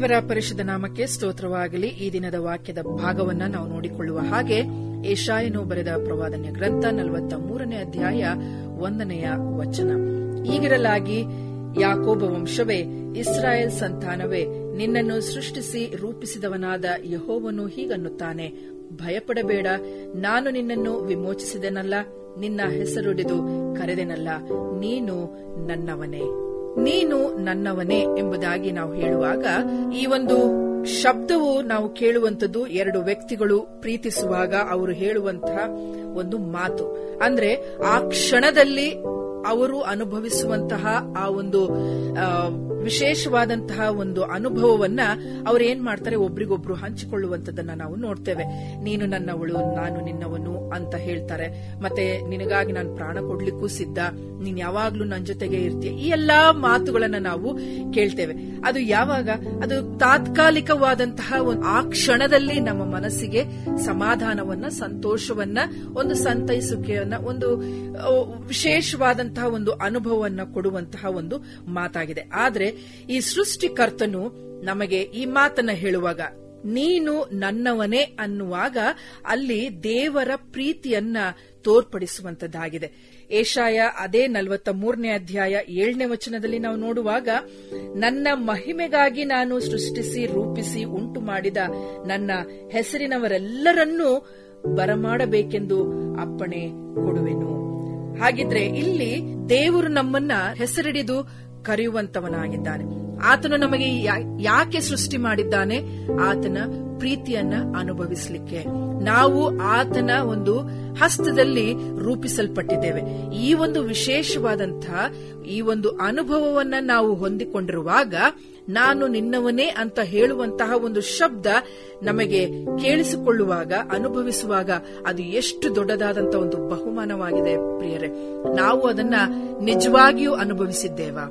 ದೇವರ ಪರಿಶುದ್ಧ ನಾಮಕ್ಕೆ ಸ್ತೋತ್ರವಾಗಲಿ ಈ ದಿನದ ವಾಕ್ಯದ ಭಾಗವನ್ನ ನಾವು ನೋಡಿಕೊಳ್ಳುವ ಹಾಗೆ ಏಷಾಯನು ಬರೆದ ಪ್ರವಾದನೆಯ ಗ್ರಂಥ ನಲವತ್ತ ಮೂರನೇ ಅಧ್ಯಾಯ ಒಂದನೆಯ ವಚನ ಈಗಿರಲಾಗಿ ಯಾಕೋಬ ವಂಶವೇ ಇಸ್ರಾಯೇಲ್ ಸಂತಾನವೇ ನಿನ್ನನ್ನು ಸೃಷ್ಟಿಸಿ ರೂಪಿಸಿದವನಾದ ಯಹೋವನು ಹೀಗನ್ನುತ್ತಾನೆ ಭಯಪಡಬೇಡ ನಾನು ನಿನ್ನನ್ನು ವಿಮೋಚಿಸಿದೆನಲ್ಲ ನಿನ್ನ ಹೆಸರುಡಿದು ಕರೆದೆನಲ್ಲ ನೀನು ನನ್ನವನೇ ನೀನು ನನ್ನವನೇ ಎಂಬುದಾಗಿ ನಾವು ಹೇಳುವಾಗ ಈ ಒಂದು ಶಬ್ದವು ನಾವು ಕೇಳುವಂತದ್ದು ಎರಡು ವ್ಯಕ್ತಿಗಳು ಪ್ರೀತಿಸುವಾಗ ಅವರು ಹೇಳುವಂತಹ ಒಂದು ಮಾತು ಅಂದ್ರೆ ಆ ಕ್ಷಣದಲ್ಲಿ ಅವರು ಅನುಭವಿಸುವಂತಹ ಆ ಒಂದು ಆ, ವಿಶೇಷವಾದಂತಹ ಒಂದು ಅನುಭವವನ್ನ ಅವ್ರು ಏನ್ ಮಾಡ್ತಾರೆ ಒಬ್ರಿಗೊಬ್ರು ಹಂಚಿಕೊಳ್ಳುವಂತದನ್ನ ನಾವು ನೋಡ್ತೇವೆ ನೀನು ನನ್ನವಳು ನಾನು ನಿನ್ನವನು ಅಂತ ಹೇಳ್ತಾರೆ ಮತ್ತೆ ನಿನಗಾಗಿ ನಾನು ಪ್ರಾಣ ಕೊಡ್ಲಿಕ್ಕೂ ಸಿದ್ಧ ನೀನ್ ಯಾವಾಗ್ಲೂ ನನ್ನ ಜೊತೆಗೆ ಇರ್ತೀಯ ಈ ಎಲ್ಲಾ ಮಾತುಗಳನ್ನ ನಾವು ಕೇಳ್ತೇವೆ ಅದು ಯಾವಾಗ ಅದು ತಾತ್ಕಾಲಿಕವಾದಂತಹ ಒಂದು ಆ ಕ್ಷಣದಲ್ಲಿ ನಮ್ಮ ಮನಸ್ಸಿಗೆ ಸಮಾಧಾನವನ್ನ ಸಂತೋಷವನ್ನ ಒಂದು ಸಂತೈಸುವಿಕೆಯನ್ನ ಒಂದು ಆ, ವಿಶೇಷವಾದಂತಹ ಒಂದು ಅನುಭವವನ್ನ ಕೊಡುವಂತಹ ಒಂದು ಮಾತಾಗಿದೆ ಆದ್ರೆ ಈ ಸೃಷ್ಟಿಕರ್ತನು ನಮಗೆ ಈ ಮಾತನ್ನ ಹೇಳುವಾಗ ನೀನು ನನ್ನವನೇ ಅನ್ನುವಾಗ ಅಲ್ಲಿ ದೇವರ ಪ್ರೀತಿಯನ್ನ ತೋರ್ಪಡಿಸುವಂತದ್ದಾಗಿದೆ ಏಷಾಯ ಅದೇ ನಲವತ್ತ ಮೂರನೇ ಅಧ್ಯಾಯ ಏಳನೇ ವಚನದಲ್ಲಿ ನಾವು ನೋಡುವಾಗ ನನ್ನ ಮಹಿಮೆಗಾಗಿ ನಾನು ಸೃಷ್ಟಿಸಿ ರೂಪಿಸಿ ಉಂಟು ಮಾಡಿದ ನನ್ನ ಹೆಸರಿನವರೆಲ್ಲರನ್ನೂ ಬರಮಾಡಬೇಕೆಂದು ಅಪ್ಪಣೆ ಕೊಡುವೆನು ಹಾಗಿದ್ರೆ ಇಲ್ಲಿ ದೇವರು ನಮ್ಮನ್ನ ಹೆಸರಿಡಿದು ಕರೆಯುವಂತವನಾಗಿದ್ದಾನೆ ಆತನು ನಮಗೆ ಯಾ- ಯಾಕೆ ಸೃಷ್ಟಿ ಮಾಡಿದ್ದಾನೆ ಆತನ ಪ್ರೀತಿಯನ್ನ ಅನುಭವಿಸಲಿಕ್ಕೆ ನಾವು ಆತನ ಒಂದು ಹಸ್ತದಲ್ಲಿ ರೂಪಿಸಲ್ಪಟ್ಟಿದ್ದೇವೆ ಈ ಒಂದು ವಿಶೇಷವಾದಂತಹ ಈ ಒಂದು ಅನುಭವವನ್ನ ನಾವು ಹೊಂದಿಕೊಂಡಿರುವಾಗ ನಾನು ನಿನ್ನವನೇ ಅಂತ ಹೇಳುವಂತಹ ಒಂದು ಶಬ್ದ ನಮಗೆ ಕೇಳಿಸಿಕೊಳ್ಳುವಾಗ ಅನುಭವಿಸುವಾಗ ಅದು ಎಷ್ಟು ದೊಡ್ಡದಾದಂತಹ ಒಂದು ಬಹುಮಾನವಾಗಿದೆ ಪ್ರಿಯರೇ ನಾವು ಅದನ್ನ ನಿಜವಾಗಿಯೂ ಅನುಭವಿಸಿದ್ದೇವಾ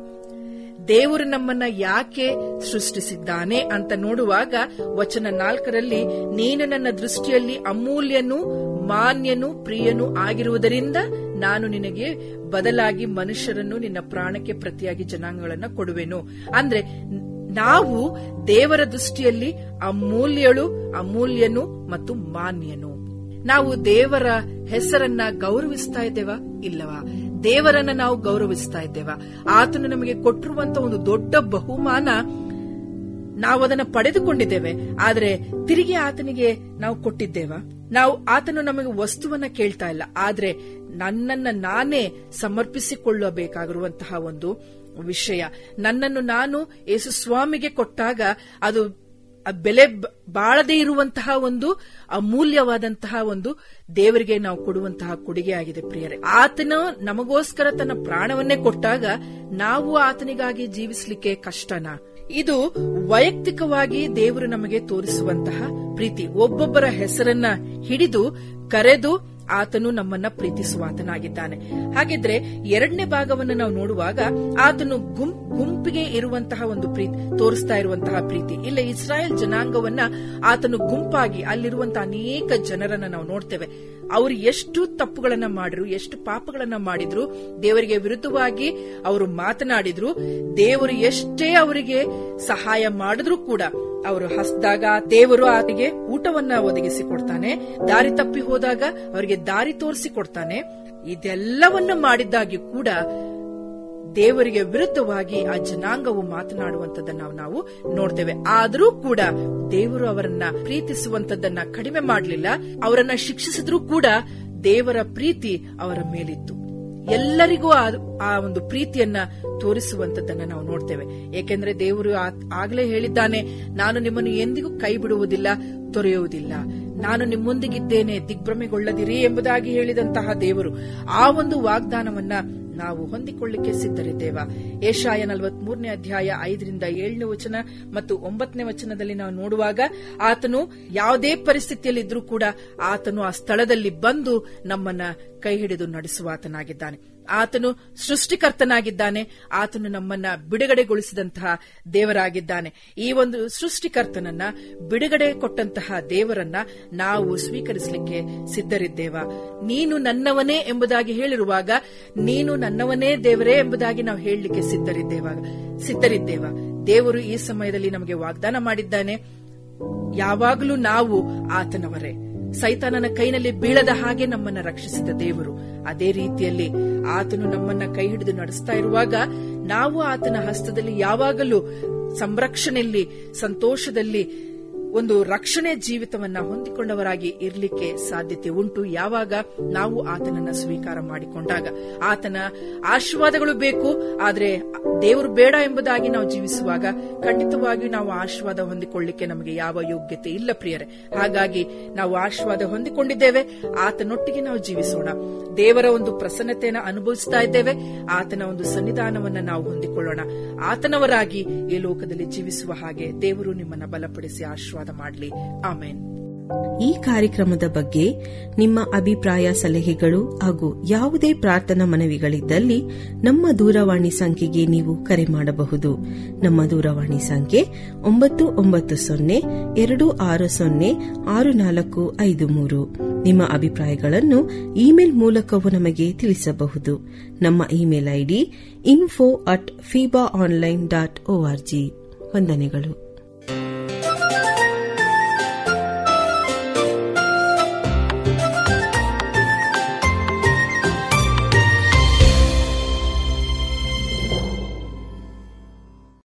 ದೇವರು ನಮ್ಮನ್ನ ಯಾಕೆ ಸೃಷ್ಟಿಸಿದ್ದಾನೆ ಅಂತ ನೋಡುವಾಗ ವಚನ ನಾಲ್ಕರಲ್ಲಿ ನೀನು ನನ್ನ ದೃಷ್ಟಿಯಲ್ಲಿ ಅಮೂಲ್ಯನು ಮಾನ್ಯನು ಪ್ರಿಯನು ಆಗಿರುವುದರಿಂದ ನಾನು ನಿನಗೆ ಬದಲಾಗಿ ಮನುಷ್ಯರನ್ನು ನಿನ್ನ ಪ್ರಾಣಕ್ಕೆ ಪ್ರತಿಯಾಗಿ ಜನಾಂಗಗಳನ್ನ ಕೊಡುವೆನು ಅಂದ್ರೆ ನಾವು ದೇವರ ದೃಷ್ಟಿಯಲ್ಲಿ ಅಮೂಲ್ಯಳು ಅಮೂಲ್ಯನು ಮತ್ತು ಮಾನ್ಯನು ನಾವು ದೇವರ ಹೆಸರನ್ನ ಗೌರವಿಸ್ತಾ ಇದ್ದೇವಾ ಇಲ್ಲವಾ ದೇವರನ್ನ ನಾವು ಗೌರವಿಸ್ತಾ ಇದ್ದೇವಾ ಆತನು ನಮಗೆ ಕೊಟ್ಟಿರುವಂತ ಒಂದು ದೊಡ್ಡ ಬಹುಮಾನ ನಾವು ಅದನ್ನ ಪಡೆದುಕೊಂಡಿದ್ದೇವೆ ಆದ್ರೆ ತಿರುಗಿ ಆತನಿಗೆ ನಾವು ಕೊಟ್ಟಿದ್ದೇವಾ ನಾವು ಆತನು ನಮಗೆ ವಸ್ತುವನ್ನ ಕೇಳ್ತಾ ಇಲ್ಲ ಆದ್ರೆ ನನ್ನನ್ನ ನಾನೇ ಸಮರ್ಪಿಸಿಕೊಳ್ಳಬೇಕಾಗಿರುವಂತಹ ಒಂದು ವಿಷಯ ನನ್ನನ್ನು ನಾನು ಯೇಸು ಸ್ವಾಮಿಗೆ ಕೊಟ್ಟಾಗ ಅದು ಆ ಬೆಲೆ ಬ- ಬಾಳದೇ ಇರುವಂತಹ ಒಂದು ಅಮೂಲ್ಯವಾದಂತಹ ಒಂದು ದೇವರಿಗೆ ನಾವು ಕೊಡುವಂತಹ ಕೊಡುಗೆ ಆಗಿದೆ ಪ್ರಿಯರೇ ಆತನು ನಮಗೋಸ್ಕರ ತನ್ನ ಪ್ರಾಣವನ್ನೇ ಕೊಟ್ಟಾಗ ನಾವು ಆತನಿಗಾಗಿ ಜೀವಿಸಲಿಕ್ಕೆ ಕಷ್ಟನಾ ಇದು ವೈಯಕ್ತಿಕವಾಗಿ ದೇವರು ನಮಗೆ ತೋರಿಸುವಂತಹ ಪ್ರೀತಿ ಒಬ್ಬೊಬ್ಬರ ಹೆಸರನ್ನ ಹಿಡಿದು ಕರೆದು ಆತನು ನಮ್ಮನ್ನ ಪ್ರೀತಿಸುವಾತನಾಗಿದ್ದಾನೆ ಹಾಗಿದ್ರೆ ಎರಡನೇ ಭಾಗವನ್ನು ನಾವು ನೋಡುವಾಗ ಆತನು ಗುಂ ಗುಂಪಿಗೆ ಇರುವಂತಹ ಒಂದು ಪ್ರೀತಿ ತೋರಿಸ್ತಾ ಇರುವಂತಹ ಪ್ರೀತಿ ಇಲ್ಲ ಇಸ್ರಾಯೇಲ್ ಜನಾಂಗವನ್ನ ಆತನು ಗುಂಪಾಗಿ ಅಲ್ಲಿರುವಂತಹ ಅನೇಕ ಜನರನ್ನ ನಾವು ನೋಡ್ತೇವೆ ಅವರು ಎಷ್ಟು ತಪ್ಪುಗಳನ್ನ ಮಾಡಿದ್ರು ಎಷ್ಟು ಪಾಪಗಳನ್ನ ಮಾಡಿದ್ರು ದೇವರಿಗೆ ವಿರುದ್ಧವಾಗಿ ಅವರು ಮಾತನಾಡಿದ್ರು ದೇವರು ಎಷ್ಟೇ ಅವರಿಗೆ ಸಹಾಯ ಮಾಡಿದ್ರೂ ಕೂಡ ಅವರು ಹಸ್ದಾಗ ದೇವರು ಆತಗೆ ಊಟವನ್ನ ಒದಗಿಸಿ ಕೊಡ್ತಾನೆ ದಾರಿ ತಪ್ಪಿ ಹೋದಾಗ ಅವರಿಗೆ ದಾರಿ ತೋರಿಸಿ ಕೊಡ್ತಾನೆ ಇದೆಲ್ಲವನ್ನ ಮಾಡಿದ್ದಾಗಿ ಕೂಡ ದೇವರಿಗೆ ವಿರುದ್ಧವಾಗಿ ಆ ಜನಾಂಗವು ಮಾತನಾಡುವಂತದನ್ನ ನಾವು ನಾವು ನೋಡ್ತೇವೆ ಆದರೂ ಕೂಡ ದೇವರು ಅವರನ್ನ ಪ್ರೀತಿಸುವಂತದ್ದನ್ನ ಕಡಿಮೆ ಮಾಡಲಿಲ್ಲ ಅವರನ್ನ ಶಿಕ್ಷಿಸಿದ್ರೂ ಕೂಡ ದೇವರ ಪ್ರೀತಿ ಅವರ ಮೇಲಿತ್ತು ಎಲ್ಲರಿಗೂ ಆ- ಆ ಒಂದು ಪ್ರೀತಿಯನ್ನ ತೋರಿಸುವಂತದ್ದನ್ನ ನಾವು ನೋಡ್ತೇವೆ ಏಕೆಂದ್ರೆ ದೇವರು ಆ- ಆಗ್ಲೇ ಹೇಳಿದ್ದಾನೆ ನಾನು ನಿಮ್ಮನ್ನು ಎಂದಿಗೂ ಕೈ ಬಿಡುವುದಿಲ್ಲ ತೊರೆಯುವುದಿಲ್ಲ ನಾನು ನಿಮ್ಮೊಂದಿಗಿದ್ದೇನೆ ದಿಗ್ಭ್ರಮೆಗೊಳ್ಳದಿರಿ ಎಂಬುದಾಗಿ ಹೇಳಿದಂತಹ ದೇವರು ಆ ಒಂದು ವಾಗ್ದಾನವನ್ನ ನಾವು ಹೊಂದಿಕೊಳ್ಳಿಕ್ಕೆ ಸಿದ್ಧರಿದ್ದೇವಾ ಏಷಾಯ ನಲವತ್ಮೂರನೇ ಅಧ್ಯಾಯ ಐದರಿಂದ ಏಳನೇ ವಚನ ಮತ್ತು ಒಂಬತ್ತನೇ ವಚನದಲ್ಲಿ ನಾವು ನೋಡುವಾಗ ಆತನು ಯಾವುದೇ ಪರಿಸ್ಥಿತಿಯಲ್ಲಿದ್ರೂ ಕೂಡ ಆತನು ಆ ಸ್ಥಳದಲ್ಲಿ ಬಂದು ನಮ್ಮನ್ನ ಕೈ ಹಿಡಿದು ನಡೆಸುವಾತನಾಗಿದ್ದಾನೆ ಆತನು ಸೃಷ್ಟಿಕರ್ತನಾಗಿದ್ದಾನೆ ಆತನು ನಮ್ಮನ್ನ ಬಿಡುಗಡೆಗೊಳಿಸಿದಂತಹ ದೇವರಾಗಿದ್ದಾನೆ ಈ ಒಂದು ಸೃಷ್ಟಿಕರ್ತನನ್ನ ಬಿಡುಗಡೆ ಕೊಟ್ಟಂತಹ ದೇವರನ್ನ ನಾವು ಸ್ವೀಕರಿಸಲಿಕ್ಕೆ ಸಿದ್ಧರಿದ್ದೇವಾ ನೀನು ನನ್ನವನೇ ಎಂಬುದಾಗಿ ಹೇಳಿರುವಾಗ ನೀನು ನನ್ನವನೇ ದೇವರೇ ಎಂಬುದಾಗಿ ನಾವು ಹೇಳಲಿಕ್ಕೆ ಸಿದ್ಧರಿದ್ದೇವಾಗ ಸಿದ್ಧರಿದ್ದೇವಾ ದೇವರು ಈ ಸಮಯದಲ್ಲಿ ನಮಗೆ ವಾಗ್ದಾನ ಮಾಡಿದ್ದಾನೆ ಯಾವಾಗಲೂ ನಾವು ಆತನವರೇ ಸೈತಾನನ ಕೈನಲ್ಲಿ ಬೀಳದ ಹಾಗೆ ನಮ್ಮನ್ನ ರಕ್ಷಿಸಿದ ದೇವರು ಅದೇ ರೀತಿಯಲ್ಲಿ ಆತನು ನಮ್ಮನ್ನ ಕೈ ಹಿಡಿದು ನಡೆಸ್ತಾ ಇರುವಾಗ ನಾವು ಆತನ ಹಸ್ತದಲ್ಲಿ ಯಾವಾಗಲೂ ಸಂರಕ್ಷಣೆಯಲ್ಲಿ ಸಂತೋಷದಲ್ಲಿ ಒಂದು ರಕ್ಷಣೆ ಜೀವಿತವನ್ನ ಹೊಂದಿಕೊಂಡವರಾಗಿ ಇರಲಿಕ್ಕೆ ಸಾಧ್ಯತೆ ಉಂಟು ಯಾವಾಗ ನಾವು ಆತನನ್ನ ಸ್ವೀಕಾರ ಮಾಡಿಕೊಂಡಾಗ ಆತನ ಆಶೀರ್ವಾದಗಳು ಬೇಕು ಆದ್ರೆ ದೇವರು ಬೇಡ ಎಂಬುದಾಗಿ ನಾವು ಜೀವಿಸುವಾಗ ಖಂಡಿತವಾಗಿಯೂ ನಾವು ಆಶೀರ್ವಾದ ಹೊಂದಿಕೊಳ್ಳಿಕ್ಕೆ ನಮಗೆ ಯಾವ ಯೋಗ್ಯತೆ ಇಲ್ಲ ಪ್ರಿಯರೇ ಹಾಗಾಗಿ ನಾವು ಆಶೀರ್ವಾದ ಹೊಂದಿಕೊಂಡಿದ್ದೇವೆ ಆತನೊಟ್ಟಿಗೆ ನಾವು ಜೀವಿಸೋಣ ದೇವರ ಒಂದು ಪ್ರಸನ್ನತೆಯನ್ನು ಅನುಭವಿಸ್ತಾ ಇದ್ದೇವೆ ಆತನ ಒಂದು ಸನ್ನಿಧಾನವನ್ನ ನಾವು ಹೊಂದಿಕೊಳ್ಳೋಣ ಆತನವರಾಗಿ ಈ ಲೋಕದಲ್ಲಿ ಜೀವಿಸುವ ಹಾಗೆ ದೇವರು ನಿಮ್ಮನ್ನ ಬಲಪಡಿಸಿ ಆಶೀರ್ವಾದ ಮಾಡಲಿ ಆಮೇನ್ ಈ ಕಾರ್ಯಕ್ರಮದ ಬಗ್ಗೆ ನಿಮ್ಮ ಅಭಿಪ್ರಾಯ ಸಲಹೆಗಳು ಹಾಗೂ ಯಾವುದೇ ಪ್ರಾರ್ಥನಾ ಮನವಿಗಳಿದ್ದಲ್ಲಿ ನಮ್ಮ ದೂರವಾಣಿ ಸಂಖ್ಯೆಗೆ ನೀವು ಕರೆ ಮಾಡಬಹುದು ನಮ್ಮ ದೂರವಾಣಿ ಸಂಖ್ಯೆ ಒಂಬತ್ತು ಒಂಬತ್ತು ಸೊನ್ನೆ ಎರಡು ಆರು ಸೊನ್ನೆ ಆರು ನಾಲ್ಕು ಐದು ಮೂರು ನಿಮ್ಮ ಅಭಿಪ್ರಾಯಗಳನ್ನು ಇಮೇಲ್ ಮೂಲಕವೂ ನಮಗೆ ತಿಳಿಸಬಹುದು ನಮ್ಮ email ID info at Feeba online dot org ವಂದನೆಗಳು